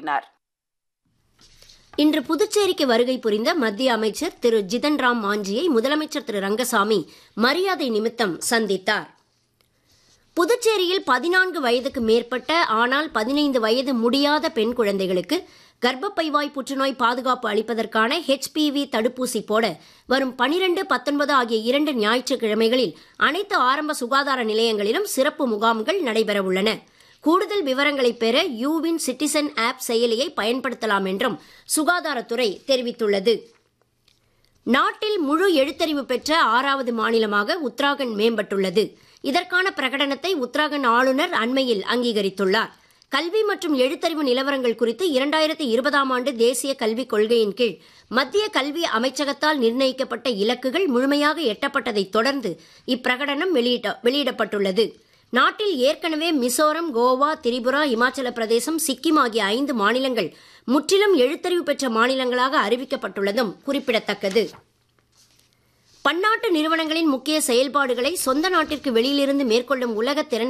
கூறினார் இன்று புதுச்சேரிக்கு வருகை புரிந்த மத்திய அமைச்சர் திரு ஜிதன் ராம் மாஞ்சியை முதலமைச்சர் திரு ரங்கசாமி மரியாதை நிமித்தம் சந்தித்தார் புதுச்சேரியில் பதினான்கு வயதுக்கு மேற்பட்ட ஆனால் பதினைந்து வயது முடியாத பெண் குழந்தைகளுக்கு கர்ப்பப்பைவாய் புற்றுநோய் பாதுகாப்பு அளிப்பதற்கான ஹெச்பிவி தடுப்பூசி போட வரும் பனிரெண்டு பத்தொன்பது ஆகிய இரண்டு ஞாயிற்றுக்கிழமைகளில் அனைத்து ஆரம்ப சுகாதார நிலையங்களிலும் சிறப்பு முகாம்கள் நடைபெறவுள்ளன கூடுதல் விவரங்களை பெற யூவின் சிட்டிசன் ஆப் செயலியை பயன்படுத்தலாம் என்றும் சுகாதாரத்துறை தெரிவித்துள்ளது நாட்டில் முழு எழுத்தறிவு பெற்ற ஆறாவது மாநிலமாக உத்தராகண்ட் மேம்பட்டுள்ளது இதற்கான பிரகடனத்தை உத்தராகண்ட் ஆளுநர் அண்மையில் அங்கீகரித்துள்ளார் கல்வி மற்றும் எழுத்தறிவு நிலவரங்கள் குறித்து இரண்டாயிரத்தி இருபதாம் ஆண்டு தேசிய கல்விக் கொள்கையின் கீழ் மத்திய கல்வி அமைச்சகத்தால் நிர்ணயிக்கப்பட்ட இலக்குகள் முழுமையாக எட்டப்பட்டதைத் தொடர்ந்து இப்பிரகடனம் வெளியிட்ட வெளியிடப்பட்டுள்ளது நாட்டில் ஏற்கனவே மிசோரம் கோவா திரிபுரா இமாச்சல பிரதேசம் சிக்கிம் ஆகிய ஐந்து மாநிலங்கள் முற்றிலும் எழுத்தறிவு பெற்ற மாநிலங்களாக அறிவிக்கப்பட்டுள்ளதும் குறிப்பிடத்தக்கது பன்னாட்டு நிறுவனங்களின் முக்கிய செயல்பாடுகளை சொந்த நாட்டிற்கு வெளியிலிருந்து மேற்கொள்ளும் உலக திறன்